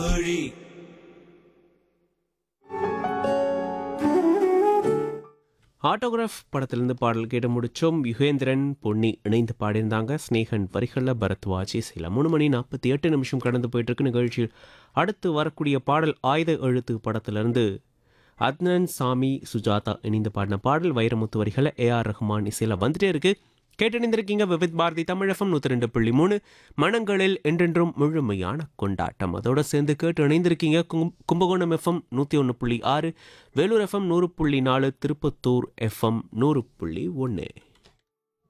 autograph படத்திலிருந்து பாடல் கேட்டு முடிச்சோம் யுகேந்திரன் பொன்னி இணைந்து பாடியிருந்தாங்க ஸ்னேகன் வரிகளில் பரத்வாஜ் இசையில் மூணு மணி நாற்பத்தி எட்டு நிமிஷம் கடந்து போயிட்டு இருக்கு நிகழ்ச்சியில் அடுத்து வரக்கூடிய பாடல் ஆயுத எழுத்து படத்திலிருந்து அத்னன் சாமி சுஜாதா இணைந்து பாடின பாடல் வைரமுத்து வரிகளை ஏஆர் ரஹ்மான் இசையில் வந்துட்டே இருக்கு கேட்டணிந்திருக்கீங்க விவித் பாரதி தமிழகம் நூற்றி ரெண்டு புள்ளி மூணு மனங்களில் என்றென்றும் முழுமையான கொண்டாட்டம் அதோட சேர்ந்து கேட்டு இணைந்திருக்கீங்க கும்- கும்பகோணம் எஃப்எம் நூற்றி ஒன்று புள்ளி ஆறு வேலூர் எஃப்எம் நூறு புள்ளி நாலு திருப்பத்தூர் எஃப்எம் நூறு புள்ளி ஒன்று